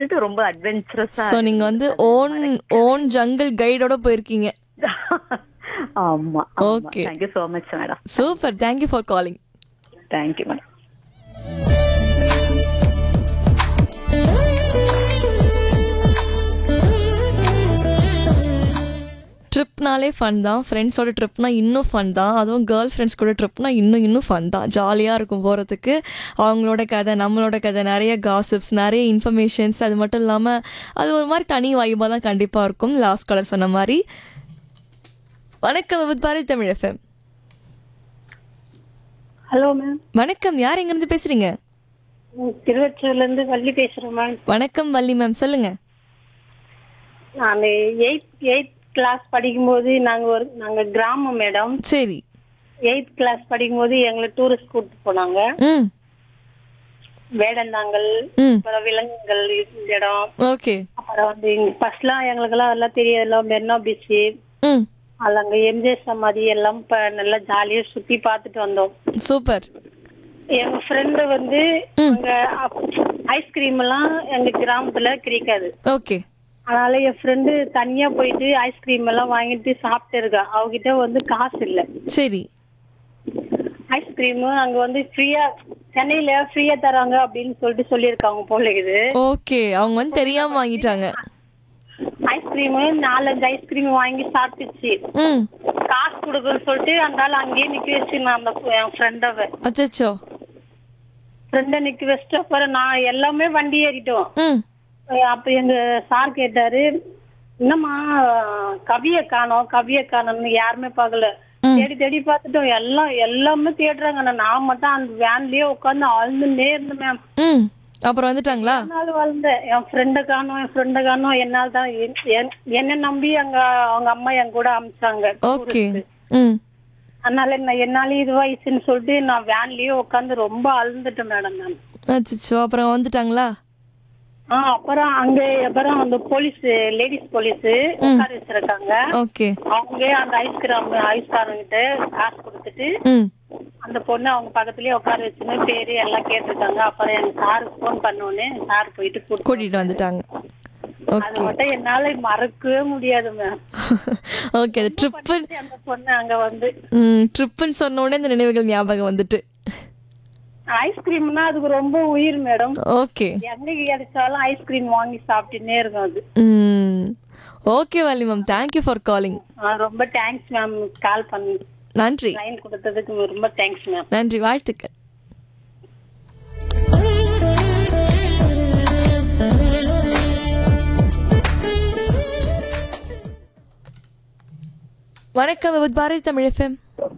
வந்துட்டு ரொம்ப அட்வென்ச்சரஸா ஸோ நீங்க வந்து ஓன் ஓன் ஜங்கிள் கைடோட போயிருக்கீங்க ஆமா Okay. Thank you so much madam super thank you for calling thank you madam ட்ரிப்னாலே ஃபன் தான் ஃப்ரெண்ட்ஸோட ட்ரிப்னா இன்னும் ஃபன் தான் அதுவும் கேர்ள் ஃப்ரெண்ட்ஸ் கூட ட்ரிப்னா இன்னும் இன்னும் ஃபன் தான் ஜாலியாக இருக்கும் போகிறதுக்கு அவங்களோட கதை நம்மளோட கதை நிறைய காசிப்ஸ் நிறைய இன்ஃபர்மேஷன்ஸ் அது மட்டும் இல்லாமல் அது ஒரு மாதிரி தனி வைபாக தான் கண்டிப்பாக இருக்கும் லாஸ்ட் கலர் சொன்ன மாதிரி வணக்கம் with Bharati Tamil F M hello ma'am வணக்கம் யார் எங்கேருந்து பேசுகிறீங்க திருவற்றூர்ல இருந்து வள்ளி பேசுறேன் மேம் வணக்கம் வள்ளி மேம் சொல்லுங்கள் நான் எயித் எயித் கிளாஸ் படிக்கும்போது நாங்க ஒரு நாங்க கிராமம் மேடம் சரி எயித் கிளாஸ் படிக்கும்போது எங்களை டூரிஸ்ட் கூட்டு போனாங்க ம் வேடந்தாங்கல் ம் அப்புறம் விலங்குகள் இந்த இடம் ஓகே அப்புறம் வந்து ஃபர்ஸ்ட்லாம் எங்களுக்கெல்லாம் எல்லாம் தெரியாதுல்ல மெரினா பீச் ம் அதில் அங்கே எம்ஜிஆர் சமாதி எல்லாம் இப்போ நல்லா ஜாலியாக சுற்றி பார்த்துட்டு வந்தோம் சூப்பர் எங்க ஃப்ரெண்டு வந்து அங்கே ஐஸ்கிரீம் எல்லாம் எங்க கிராமத்துல கிடைக்காது ஓகே அதனால என் ஃப்ரெண்டு தனியா போயிட்டு ஐஸ்கிரீம் எல்லாம் வாங்கிட்டு சாப்பிட்டு இருக்கா அவகிட்ட வந்து காசு இல்ல சரி ஐஸ்கிரீம் அங்க வந்து ஃப்ரீயா சென்னையில ஃப்ரீயா தராங்க அப்படின்னு சொல்லிட்டு சொல்லியிருக்காங்க போல இது ஓகே அவங்க வந்து தெரியாம வாங்கிட்டாங்க ஐஸ்கிரீம் நாலஞ்சு ஐஸ்கிரீம் வாங்கி சாப்பிட்டுச்சு ம் காசு கொடுக்குன்னு சொல்லிட்டு அந்த ஆள் அங்கேயே நிக்க வச்சு நான் அந்த என் ஃப்ரெண்டவ அச்சச்சோ ஃப்ரெண்டை நிக்க வச்சுட்டு அப்புறம் நான் எல்லாமே வண்டி ஏறிட்டோம் ம் அப்ப எங்க சார் கேட்டாரு என்னம்மா கவிய காணோம் கவிய காணோம்னு யாருமே பார்க்கல தேடி தேடி பார்த்துட்டோம் எல்லாம் எல்லாமே தேடுறாங்க ஆனா நான் மட்டும் அந்த வேன்லயே உட்காந்து அழுந்துட்டே இருந்தேன் மேம் ம் அப்புறம் வந்துட்டாங்களா நாள் வாழ்ந்தேன் என் ஃப்ரெண்டை காணோம் என் ஃப்ரெண்டை காணோம் என்னால் தான் என்- என்- என்னை நம்பி அங்க அவங்க அம்மா என் கூட அமிச்சாங்க ஓகே ம் அதனால நான் என்னாலே இதுவாயிடுச்சுன்னு சொல்லிட்டு நான் வேன்லயே உட்காந்து ரொம்ப அழுந்துட்டேன் மேடம் நான் அச்சச்சோ அப்புறம் வந்துட்டாங்களா ஆ அப்புறம் அங்க அப்புறம் அந்த போலீஸ் லேடிஸ் போலீஸ் உட்கார வச்சிருக்காங்க ஓகே அவங்க அந்த ஐஸ்கிராம் ஐஸ்காரங்கிட்ட காசு கொடுத்துட்டு ம் அந்த பொண்ணு அவங்க பக்கத்துலயே உட்கார வச்சுன்னு பேரு எல்லாம் கேட்டிருக்காங்க அப்புறம் எங்க சாருக்கு ஃபோன் பண்ணோன்னே சார் போயிட்டு கூட்டு கூட்டிட்டு வந்துட்டாங்க அது ஓகே மட்டும் என்னால மறக்கவே முடியாது மேம் ஓகே அது ட்ரிப்பு அந்த பொண்ணு அங்க வந்து ம் ட்ரிப்புன்னு சொன்ன உடனே இந்த நினைவுகள் ஞாபகம் வந்துட்டு ஐஸ்கிரீம்னா அதுக்கு ரொம்ப உயிர் மேடம் ஓகே எங்க கிடைச்சாலும் ஐஸ்கிரீம் வாங்கி சாப்பிட்டுன்னே இருக்கும் அது ம் okay Valli ma'am thank you for calling ஆ, ரொம்ப தேங்க்ஸ் மேம் கால் பண்ணி நன்றி லைன் கொடுத்ததுக்கு ரொம்ப தேங்க்ஸ் மேம் நன்றி வாழ்த்துக்கள் வணக்கம் வித் பாரதி தமிழ் எஃப்எம்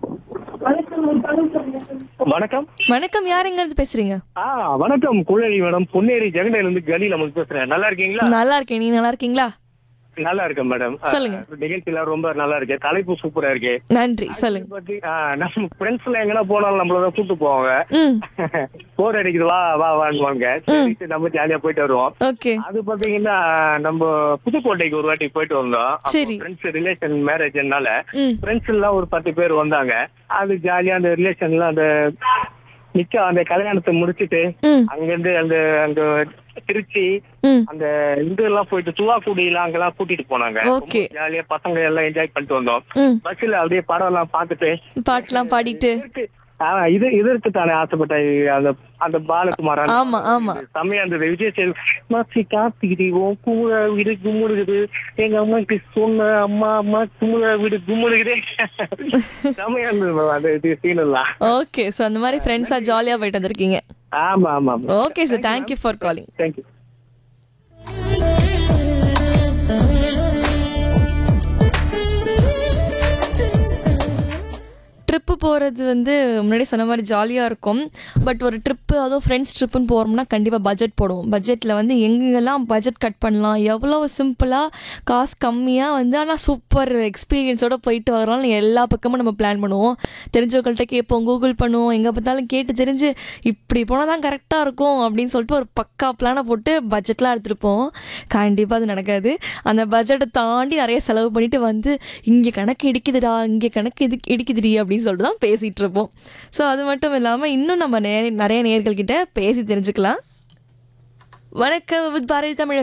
வணக்கம் வணக்கம் யார் எங்க இருந்து பேசுறீங்க ஆ வணக்கம் குழலி மேடம் பொன்னேரி ஜெகண்டையில இருந்து கலி நமக்கு பேசுறேன் நல்லா இருக்கீங்களா நல்லா இருக்கேன் நீங்க நல்லா இருக்கீங்களா நல்லா இருக்கேன் மேடம் சொல்லுங்க. நிகழ்ச்சியில ரொம்ப நல்லா இருக்கு தலைப்பு சூப்பரா இருக்கு நன்றி சொல்லுங்க பத்தி ஆ, நம்ம ஃப்ரெண்ட்ஸ் எல்லாம் எங்கன்னா போனாலும் நம்மள தான் கூட்டு போவாங்க ம் போர் அடிக்குது வா வா வாங்குவாங்க சரிட்டு நம்ம ஜாலியா போயிட்டு வருவோம் ஓகே அது பாத்தீங்கன்னா நம்ம புதுக்கோட்டைக்கு ஒரு வாட்டி போயிட்டு வந்தோம் சரி. ஃப்ரெண்ட்ஸ் ரிலேஷன் மேரேஜ்னால ம் ஃப்ரெண்ட்ஸ் எல்லாம் ஒரு பத்து பேர் வந்தாங்க அது ஜாலியா அந்த ரிலேஷன்ல அந்த நிக்க அந்த கல்யாணத்தை முடிச்சிட்டு ம் அங்கிருந்து அந்த அங்க திருச்சி ம் அந்த இது எல்லாம் போயிட்டு துவாக்குடி எல்லாம் அங்கெல்லாம் கூட்டிட்டு போனாங்க Okay. ரொம்ப ஜாலியா பசங்க எல்லாம் என்ஜாய் பண்ணிட்டு வந்தோம் ம் பஸ்ல அப்படியே படம் எல்லாம் பார்த்துட்டு பாட்டுலாம் பாடிட்டு இதற்கு- ஆ, இது இதற்கு தானே ஆசைப்பட்டேன் அந்த அந்த பாலகுமார் ஆமா ஆமா செம்மையா இருந்தது விஜய் சேது மாசி காத்திகிரி உன் குமுற வீடு கும்முடுகுது எங்க அம்மாக்கு சொன்ன அம்மா அம்மா குமுற வீடு கும்முடுகுதே செம்மையா இருந்தது மேம் அந்த இது சீன் எல்லாம் ஓகே ஸோ அந்த மாதிரி ஃப்ரெண்ட்ஸா ஜாலியா போயிட்டு வந்திருக்கீங்க ஆமா ஆமா ஆமா okay sir thank you for calling thank you trip போகிறது வந்து முன்னாடி சொன்ன மாதிரி ஜாலியாக இருக்கும் பட் ஒரு ட்ரிப்பு அதுவும் ஃப்ரெண்ட்ஸ் ட்ரிப்புன்னு போகிறோம்னா கண்டிப்பாக பட்ஜெட் போடுவோம் பட்ஜெட்டில் வந்து எங்கெங்கெல்லாம் பட்ஜெட் கட் பண்ணலாம் எவ்வளோ சிம்பிளாக காசு கம்மியாக வந்து ஆனால் சூப்பர் எக்ஸ்பீரியன்ஸோட போயிட்டு வரலாம்னு எல்லா பக்கமும் நம்ம பிளான் பண்ணுவோம் தெரிஞ்சவங்கள்ட்ட கேட்போம் கூகுள் பண்ணுவோம் எங்கே பார்த்தாலும் கேட்டு தெரிஞ்சு இப்படி போனால் தான் கரெக்டாக இருக்கும் அப்படின்னு சொல்லிட்டு ஒரு பக்கா பிளானை போட்டு பட்ஜெட்லாம் எடுத்துருப்போம் கண்டிப்பாக அது நடக்காது அந்த பட்ஜெட்டை தாண்டி நிறைய செலவு பண்ணிட்டு வந்து இங்கே கணக்கு இடிக்குதுடா இங்கே கணக்கு இது இடிக்குதுடி அப்படின்னு சொல்லிட்டு தான் பேசிகிட்டு இருப்போம் ஸோ அது மட்டும் இல்லாமல் இன்னும் நம்ம நே நிறைய நேயர்கள்கிட்ட பேசி தெரிஞ்சுக்கலாம் வணக்கம் வித் பாரதி தமிழ்